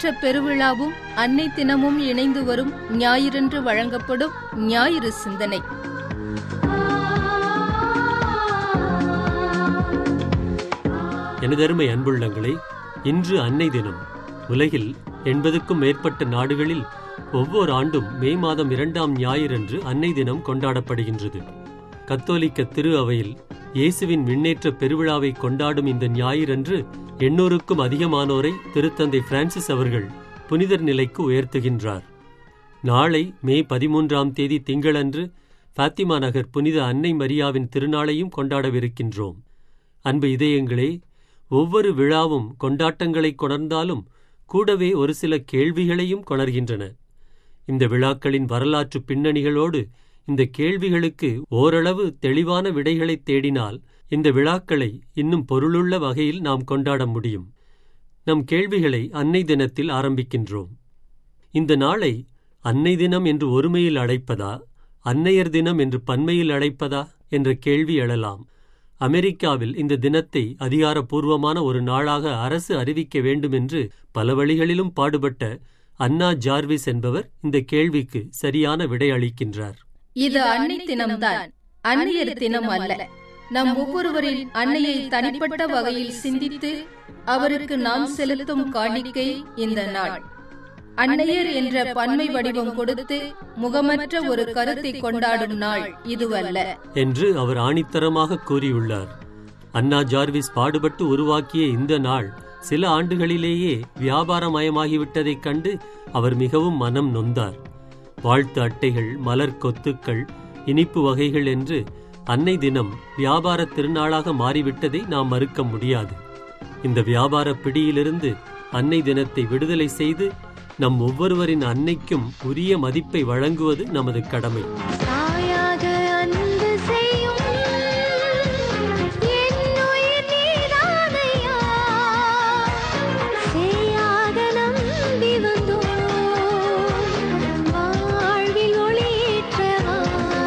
விண்ணேற்ற பெருவிழாவும் அன்னை தினமும் இணைந்து வரும் ஞாயிறன்று வழங்கப்படும் ஞாயிறு சிந்தனை எனதருமை அன்புள்ளங்களே இன்று அன்னை தினம் உலகில் எண்பதுக்கும் மேற்பட்ட நாடுகளில் ஒவ்வொரு ஆண்டும் மே மாதம் இரண்டாம் ஞாயிறன்று அன்னை தினம் கொண்டாடப்படுகின்றது கத்தோலிக்க திரு அவையில் இயேசுவின் விண்ணேற்ற பெருவிழாவை கொண்டாடும் இந்த ஞாயிறன்று எண்ணூறுக்கும் அதிகமானோரை திருத்தந்தை பிரான்சிஸ் அவர்கள் புனிதர் நிலைக்கு உயர்த்துகின்றார் நாளை மே பதிமூன்றாம் தேதி திங்களன்று பாத்திமா நகர் புனித அன்னை மரியாவின் திருநாளையும் கொண்டாடவிருக்கின்றோம் அன்பு இதயங்களே ஒவ்வொரு விழாவும் கொண்டாட்டங்களை கொணர்ந்தாலும் கூடவே ஒரு சில கேள்விகளையும் கொணர்கின்றன இந்த விழாக்களின் வரலாற்று பின்னணிகளோடு இந்த கேள்விகளுக்கு ஓரளவு தெளிவான விடைகளை தேடினால் இந்த விழாக்களை இன்னும் பொருளுள்ள வகையில் நாம் கொண்டாட முடியும் நம் கேள்விகளை அன்னை தினத்தில் ஆரம்பிக்கின்றோம் இந்த நாளை அன்னை தினம் என்று ஒருமையில் அழைப்பதா அன்னையர் தினம் என்று பன்மையில் அழைப்பதா என்ற கேள்வி எழலாம் அமெரிக்காவில் இந்த தினத்தை அதிகாரப்பூர்வமான ஒரு நாளாக அரசு அறிவிக்க வேண்டும் என்று பல வழிகளிலும் பாடுபட்ட அன்னா ஜார்விஸ் என்பவர் இந்த கேள்விக்கு சரியான விடை அளிக்கின்றார் இது அன்னை தினம்தான் அன்னையர் தினம் அல்ல நம் ஒவ்வொருவரின் அன்னையை தனிப்பட்ட வகையில் சிந்தித்து அவருக்கு நாம் செலுத்தும் காணிக்கை இந்த நாள் அன்னையர் என்ற பன்மை வடிவம் கொடுத்து முகமற்ற ஒரு கருத்தை கொண்டாடும் நாள் இதுவல்ல என்று அவர் ஆணித்தரமாக கூறியுள்ளார் அன்னா ஜார்விஸ் பாடுபட்டு உருவாக்கிய இந்த நாள் சில ஆண்டுகளிலேயே வியாபாரமயமாகிவிட்டதைக் கண்டு அவர் மிகவும் மனம் நொந்தார் வாழ்த்து அட்டைகள் மலர் கொத்துக்கள் இனிப்பு வகைகள் என்று அன்னை தினம் வியாபார திருநாளாக மாறிவிட்டதை நாம் மறுக்க முடியாது இந்த வியாபார பிடியிலிருந்து அன்னை தினத்தை விடுதலை செய்து நம் ஒவ்வொருவரின் அன்னைக்கும் உரிய மதிப்பை வழங்குவது நமது கடமை தாயாக அன்பு செய்யும் என்னுயிர் நீதானையா சேயாக நம்பி வந்தோம் வாழ்வில் ஒளியேற்றவா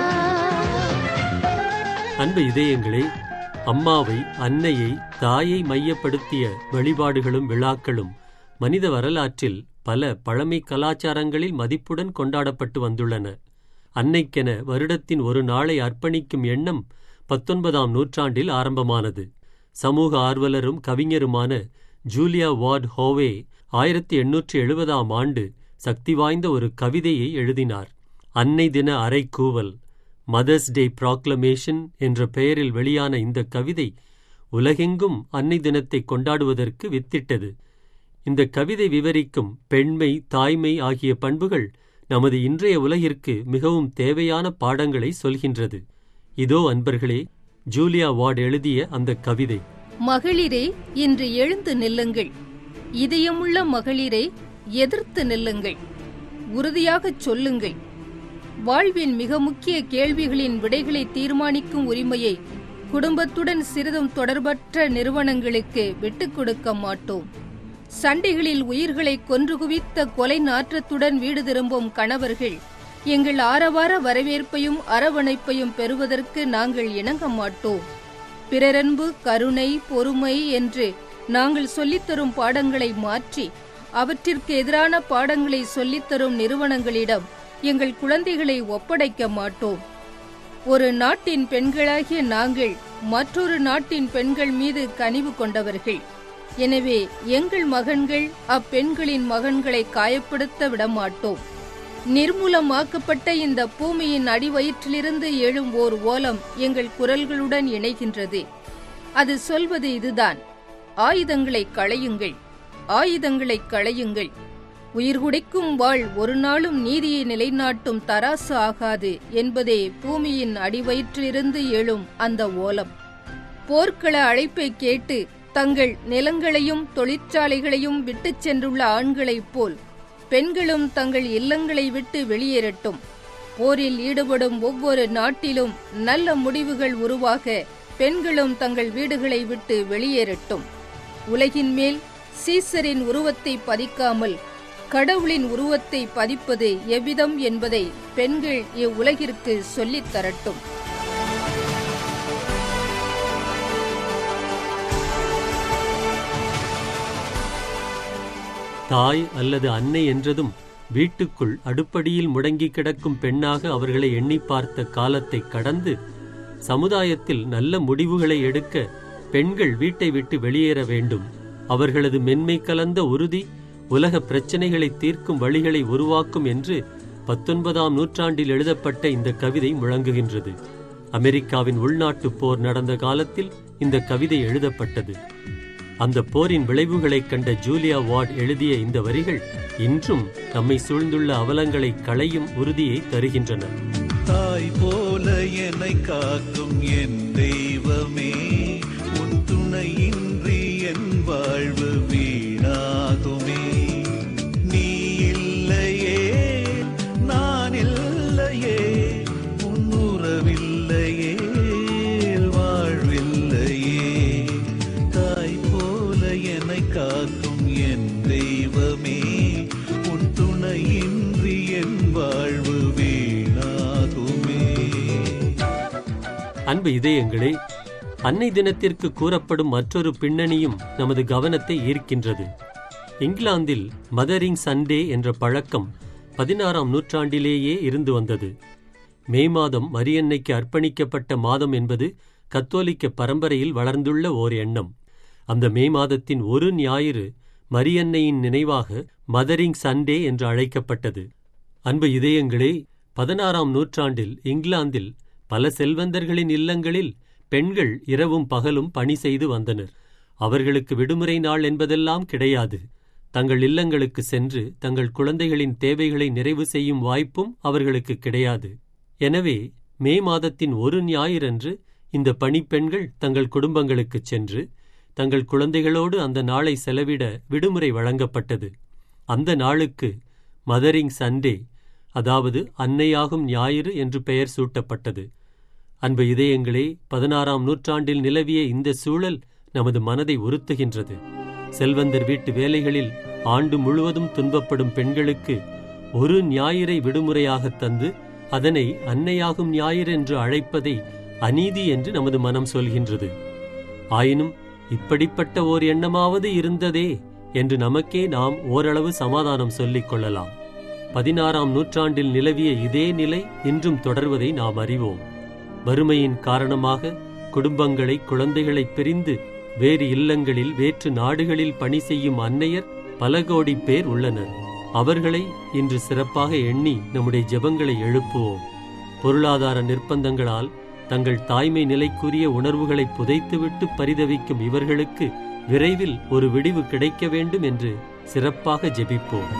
அன்பு இதயங்களே அம்மாவை அன்னையை தாயை மையப்படுத்திய வழிபாடுகளும் விழாக்களும் மனித வரலாற்றில் பல பழமை கலாச்சாரங்களில் மதிப்புடன் கொண்டாடப்பட்டு வந்துள்ளன அன்னைக்கென வருடத்தின் ஒரு நாளை அர்ப்பணிக்கும் எண்ணம் பத்தொன்பதாம் நூற்றாண்டில் ஆரம்பமானது சமூக ஆர்வலரும் கவிஞருமான ஜூலியா வார்ட் ஹோவே ஆயிரத்தி எண்ணூற்றி எழுபதாம் ஆண்டு சக்தி வாய்ந்த ஒரு கவிதையை எழுதினார் அன்னை தின அறைக்கூவல் மதர்ஸ் டே ப்ராக்ளமேஷன் என்ற பெயரில் வெளியான இந்த கவிதை உலகெங்கும் அன்னை தினத்தை கொண்டாடுவதற்கு வித்திட்டது இந்த கவிதை விவரிக்கும் பெண்மை தாய்மை ஆகிய பண்புகள் நமது இன்றைய உலகிற்கு மிகவும் தேவையான பாடங்களை சொல்கின்றது இதோ அன்பர்களே ஜூலியா வார்ட் எழுதிய அந்த கவிதை மகளிரே இன்று எழுந்து நில்லுங்கள் இதயமுள்ள மகளிரே எதிர்த்து நில்லுங்கள் உறுதியாகச் சொல்லுங்கள் வாழ்வின் மிக முக்கிய கேள்விகளின் விடைகளை தீர்மானிக்கும் உரிமையை குடும்பத்துடன் சிறிதும் தொடர்பற்ற நிறுவனங்களுக்கு விட்டுக் கொடுக்க மாட்டோம் சண்டைகளில் உயிர்களை கொன்று குவித்த கொலை நாற்றத்துடன் வீடு திரும்பும் கணவர்கள் எங்கள் ஆரவார வரவேற்பையும் அரவணைப்பையும் பெறுவதற்கு நாங்கள் இணங்க மாட்டோம் பிறரன்பு கருணை பொறுமை என்று நாங்கள் சொல்லித்தரும் பாடங்களை மாற்றி அவற்றிற்கு எதிரான பாடங்களை சொல்லித்தரும் நிறுவனங்களிடம் எங்கள் குழந்தைகளை ஒப்படைக்க மாட்டோம் ஒரு நாட்டின் பெண்களாகிய நாங்கள் மற்றொரு நாட்டின் பெண்கள் மீது கனிவு கொண்டவர்கள் எனவே எங்கள் மகன்கள் அப்பெண்களின் மகன்களை காயப்படுத்த விடமாட்டோம் நிர்மூலமாக்கப்பட்ட இந்த பூமியின் அடிவயிற்றிலிருந்து எழும் ஓர் ஓலம் எங்கள் குரல்களுடன் இணைகின்றது அது சொல்வது இதுதான் ஆயுதங்களை களையுங்கள் ஆயுதங்களை களையுங்கள் உயிர்குடிக்கும் வாழ் ஒரு நாளும் நீதியை நிலைநாட்டும் தராசு ஆகாது என்பதே பூமியின் அடிவயிற்றிலிருந்து எழும் அந்த ஓலம் போர்க்கள அழைப்பை கேட்டு தங்கள் நிலங்களையும் தொழிற்சாலைகளையும் விட்டுச் சென்றுள்ள ஆண்களைப் போல் பெண்களும் தங்கள் இல்லங்களை விட்டு வெளியேறட்டும் போரில் ஈடுபடும் ஒவ்வொரு நாட்டிலும் நல்ல முடிவுகள் உருவாக பெண்களும் தங்கள் வீடுகளை விட்டு வெளியேறட்டும் உலகின் மேல் சீசரின் உருவத்தை பதிக்காமல் கடவுளின் உருவத்தை பதிப்பது எவ்விதம் என்பதை பெண்கள் இவ்வுலகிற்கு சொல்லித் தரட்டும் தாய் அல்லது அன்னை என்றதும் வீட்டுக்குள் அடுப்படியில் முடங்கி கிடக்கும் பெண்ணாக அவர்களை எண்ணி பார்த்த காலத்தை கடந்து சமுதாயத்தில் நல்ல முடிவுகளை எடுக்க பெண்கள் வீட்டை விட்டு வெளியேற வேண்டும் அவர்களது மென்மை கலந்த உறுதி உலக பிரச்சனைகளை தீர்க்கும் வழிகளை உருவாக்கும் என்று பத்தொன்பதாம் நூற்றாண்டில் எழுதப்பட்ட இந்த கவிதை முழங்குகின்றது அமெரிக்காவின் உள்நாட்டுப் போர் நடந்த காலத்தில் இந்த கவிதை எழுதப்பட்டது அந்த போரின் விளைவுகளைக் கண்ட ஜூலியா வார்ட் எழுதிய இந்த வரிகள் இன்றும் நம்மை சூழ்ந்துள்ள அவலங்களை களையும் உறுதியை தருகின்றன தாய் போல என்னை காக்கும் என் தெய்வமே உன் துணையின்றி என் வாழ்வு வீணாகுமே நீ இல்லையே நான் இல்லையே உன் உறவில்லையே வாழ்வில்லையே தாய் போல என்னை காக்கும் என் தெய்வமே உன் துணையின்றி என் வாழ்வு வீணாகுமே அன்பு இதயங்களே அன்னை தினத்திற்கு கூறப்படும் மற்றொரு பின்னணியும் நமது கவனத்தை ஈர்க்கின்றது இங்கிலாந்தில் மதரிங் சண்டே என்ற பழக்கம் பதினாறாம் நூற்றாண்டிலேயே இருந்து வந்தது மே மாதம் மரியன்னைக்கு அர்ப்பணிக்கப்பட்ட மாதம் என்பது கத்தோலிக்க பரம்பரையில் வளர்ந்துள்ள ஓர் எண்ணம் அந்த மே மாதத்தின் ஒரு ஞாயிறு மரியன்னையின் நினைவாக மதரிங் சண்டே என்று அழைக்கப்பட்டது அன்பு இதயங்களே பதினாறாம் நூற்றாண்டில் இங்கிலாந்தில் பல செல்வந்தர்களின் இல்லங்களில் பெண்கள் இரவும் பகலும் பணி செய்து வந்தனர் அவர்களுக்கு விடுமுறை நாள் என்பதெல்லாம் கிடையாது தங்கள் இல்லங்களுக்கு சென்று தங்கள் குழந்தைகளின் தேவைகளை நிறைவு செய்யும் வாய்ப்பும் அவர்களுக்கு கிடையாது எனவே மே மாதத்தின் ஒரு ஞாயிறன்று இந்த பணிப்பெண்கள் தங்கள் குடும்பங்களுக்குச் சென்று தங்கள் குழந்தைகளோடு அந்த நாளை செலவிட விடுமுறை வழங்கப்பட்டது அந்த நாளுக்கு மதரிங் சண்டே அதாவது அன்னையாகும் ஞாயிறு என்று பெயர் சூட்டப்பட்டது அன்பு இதயங்களே பதினாறாம் நூற்றாண்டில் நிலவிய இந்த சூழல் நமது மனதை உறுத்துகின்றது செல்வந்தர் வீட்டு வேலைகளில் ஆண்டு முழுவதும் துன்பப்படும் பெண்களுக்கு ஒரு ஞாயிறை விடுமுறையாகத் தந்து அதனை அன்னையாகும் ஞாயிறு என்று அழைப்பதை அநீதி என்று நமது மனம் சொல்கின்றது ஆயினும் இப்படிப்பட்ட ஓர் எண்ணமாவது இருந்ததே என்று நமக்கே நாம் ஓரளவு சமாதானம் சொல்லிக் கொள்ளலாம் பதினாறாம் நூற்றாண்டில் நிலவிய இதே நிலை இன்றும் தொடர்வதை நாம் அறிவோம் வறுமையின் காரணமாக குடும்பங்களை குழந்தைகளை பிரிந்து வேறு இல்லங்களில் வேற்று நாடுகளில் பணி செய்யும் அன்னையர் பல கோடி பேர் உள்ளனர் அவர்களை இன்று சிறப்பாக எண்ணி நம்முடைய ஜெபங்களை எழுப்புவோம் பொருளாதார நிர்பந்தங்களால் தங்கள் தாய்மை நிலைக்குரிய உணர்வுகளை புதைத்துவிட்டு பரிதவிக்கும் இவர்களுக்கு விரைவில் ஒரு விடிவு கிடைக்க வேண்டும் என்று சிறப்பாக ஜெபிப்போம்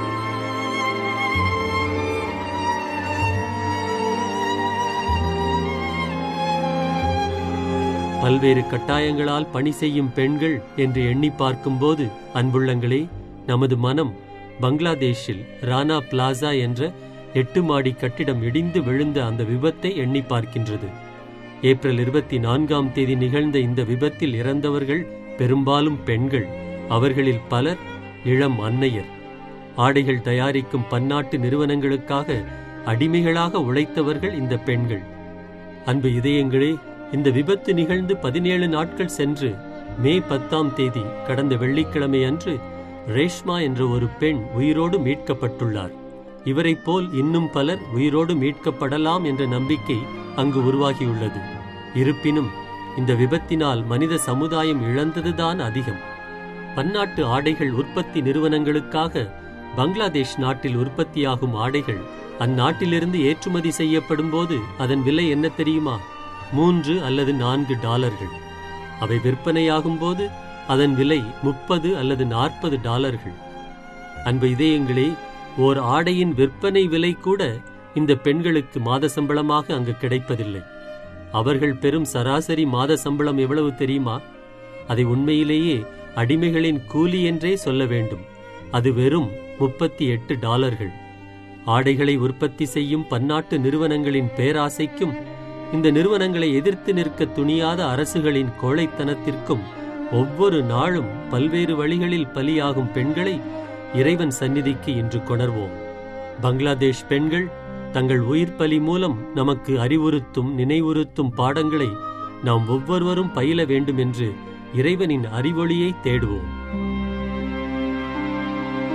பல்வேறு கட்டாயங்களால் பணி செய்யும் பெண்கள் என்று எண்ணி பார்க்கும்போது அன்புள்ளங்களே நமது மனம் பங்களாதேஷில் ரானா பிளாசா என்ற எட்டு மாடி கட்டிடம் இடிந்து விழுந்த அந்த விபத்தை எண்ணி பார்க்கின்றது ஏப்ரல் இருபத்தி நான்காம் தேதி நிகழ்ந்த இந்த விபத்தில் இறந்தவர்கள் பெரும்பாலும் பெண்கள் அவர்களில் பலர் இளம் அன்னையர் ஆடைகள் தயாரிக்கும் பன்னாட்டு நிறுவனங்களுக்காக அடிமைகளாக உழைத்தவர்கள் இந்த பெண்கள் அன்பு இதயங்களே இந்த விபத்து நிகழ்ந்து பதினேழு நாட்கள் சென்று மே பத்தாம் தேதி கடந்த வெள்ளிக்கிழமை அன்று ரேஷ்மா என்ற ஒரு பெண் உயிரோடு மீட்கப்பட்டுள்ளார் இவரைப் போல் இன்னும் பலர் உயிரோடு மீட்கப்படலாம் என்ற நம்பிக்கை அங்கு உருவாகியுள்ளது இருப்பினும் இந்த விபத்தினால் மனித சமுதாயம் இழந்ததுதான் அதிகம் பன்னாட்டு ஆடைகள் உற்பத்தி நிறுவனங்களுக்காக பங்களாதேஷ் நாட்டில் உற்பத்தியாகும் ஆடைகள் அந்நாட்டிலிருந்து ஏற்றுமதி செய்யப்படும் போது அதன் விலை என்ன தெரியுமா மூன்று அல்லது நான்கு டாலர்கள் அவை விற்பனையாகும் போது அதன் விலை முப்பது அல்லது நாற்பது டாலர்கள் அன்பு இதயங்களே ஓர் ஆடையின் விற்பனை விலை கூட இந்த பெண்களுக்கு மாத சம்பளமாக அங்கு கிடைப்பதில்லை அவர்கள் பெறும் சராசரி மாத சம்பளம் எவ்வளவு தெரியுமா அதை உண்மையிலேயே அடிமைகளின் கூலி என்றே சொல்ல வேண்டும் அது வெறும் முப்பத்தி எட்டு டாலர்கள் ஆடைகளை உற்பத்தி செய்யும் பன்னாட்டு நிறுவனங்களின் பேராசைக்கும் இந்த நிறுவனங்களை எதிர்த்து நிற்க துணியாத அரசுகளின் கோழைத்தனத்திற்கும் ஒவ்வொரு நாளும் பல்வேறு வழிகளில் பலியாகும் பெண்களை இறைவன் சந்நிதிக்கு இன்று கொணர்வோம் பங்களாதேஷ் பெண்கள் தங்கள் உயிர் பலி மூலம் நமக்கு அறிவுறுத்தும் நினைவுறுத்தும் பாடங்களை நாம் ஒவ்வொருவரும் பயில வேண்டும் என்று இறைவனின் அறிவொளியை தேடுவோம்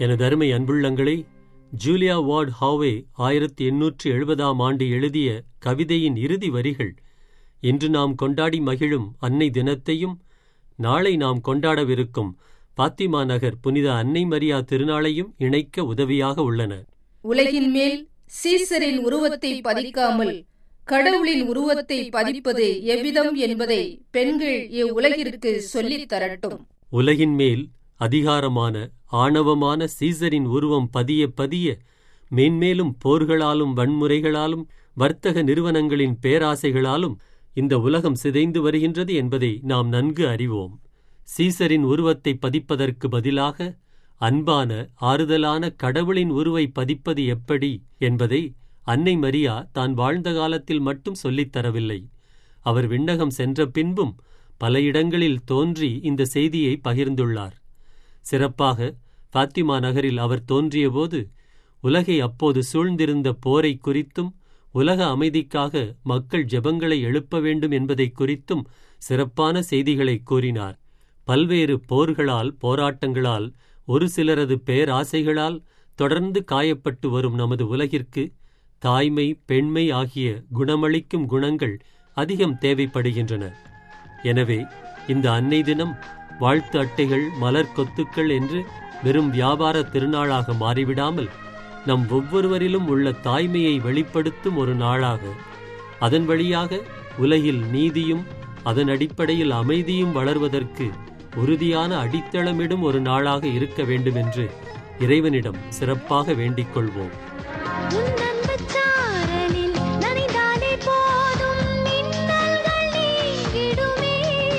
எனது அருமை அன்புள்ளங்களே ஜூலியா வார்ட் ஹாவே ஆயிரத்தி எண்ணூற்று எழுபதாம் ஆண்டு எழுதிய கவிதையின் இறுதி வரிகள் இன்று நாம் கொண்டாடி மகிழும் அன்னை தினத்தையும் நாளை நாம் கொண்டாடவிருக்கும் பாத்திமா நகர் புனித அன்னை மரியா திருநாளையும் இணைக்க உதவியாக உள்ளன உலகின் மேல் சீசரின் உருவத்தை பதிக்காமல் கடவுளின் உருவத்தை பதிப்பது எவ்விதம் என்பதை பெண்கள் இவ்வுலகிற்கு சொல்லித் தரட்டும் உலகின் மேல் அதிகாரமான ஆணவமான சீசரின் உருவம் பதிய பதிய மேன்மேலும் போர்களாலும் வன்முறைகளாலும் வர்த்தக நிறுவனங்களின் பேராசைகளாலும் இந்த உலகம் சிதைந்து வருகின்றது என்பதை நாம் நன்கு அறிவோம் சீசரின் உருவத்தை பதிப்பதற்கு பதிலாக அன்பான ஆறுதலான கடவுளின் உருவை பதிப்பது எப்படி என்பதை அன்னை மரியா தான் வாழ்ந்த காலத்தில் மட்டும் சொல்லித் தரவில்லை அவர் விண்ணகம் சென்ற பின்பும் பல இடங்களில் தோன்றி இந்த செய்தியை பகிர்ந்துள்ளார் சிறப்பாக பாத்திமா நகரில் அவர் தோன்றியபோது உலகை அப்போது சூழ்ந்திருந்த போரை குறித்தும் உலக அமைதிக்காக மக்கள் ஜெபங்களை எழுப்ப வேண்டும் என்பதை குறித்தும் சிறப்பான செய்திகளை கூறினார் பல்வேறு போர்களால் போராட்டங்களால் ஒரு சிலரது பேராசைகளால் தொடர்ந்து காயப்பட்டு வரும் நமது உலகிற்கு தாய்மை பெண்மை ஆகிய குணமளிக்கும் குணங்கள் அதிகம் தேவைப்படுகின்றன எனவே இந்த அன்னை தினம் வாழ்த்து அட்டைகள் மலர் கொத்துக்கள் என்று வெறும் வியாபார திருநாளாக மாறிவிடாமல் நம் ஒவ்வொருவரிலும் உள்ள தாய்மையை வெளிப்படுத்தும் ஒரு நாளாக அதன் வழியாக உலகில் நீதியும் அதன் அடிப்படையில் அமைதியும் வளர்வதற்கு உறுதியான அடித்தளமிடும் ஒரு நாளாக இருக்க வேண்டுமென்று இறைவனிடம் சிறப்பாக வேண்டிக் கொள்வோம் உன் அன்புச் சாரலில் நனைந்தாலே போதும் மின்னல்கள் நீங்கிடுமே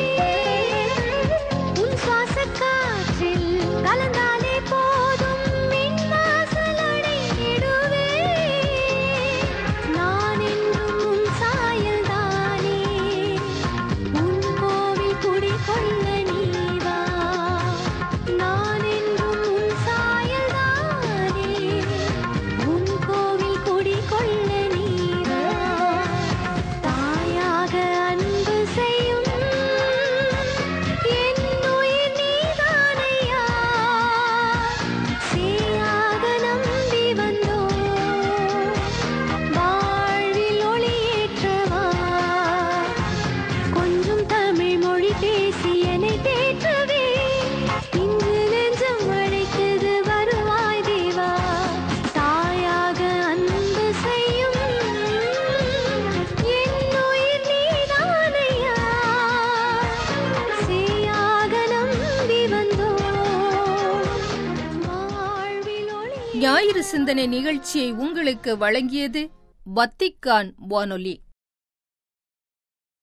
உன் சுவாசக் காற்றில் கலந்தாலே போதும் மின்வாசல் அடைந்திடுவே நான் என்றும் உன் சாயல்தானே உன் கோவில் குடிகொள்ள நீவா நான் என்றும் உன் சாயல்தானே உன் கோவில் குடிகொள்ள நீவா தாயாக அன்பு செய்யும் என் உயிர் நீதானையா சேயாக நம்பி வந்தோ வாழ்வில் ஒளியேற்றவா கொஞ்சம் தமிழ் மொழி பேசி என்னை தேற்றவே இன்று நெஞ்சம் அழைக்குது வருவாய் தேவா தாயாக அன்பு செய்யும் என் உயிர் நீதானையா சேயாக நம்பி வந்தோ வாழ்வில் ஒளி ஞாயிறு சிந்தனை நிகழ்ச்சியை உங்களுக்கு வழங்கியது வத்திக்கான் வானொலி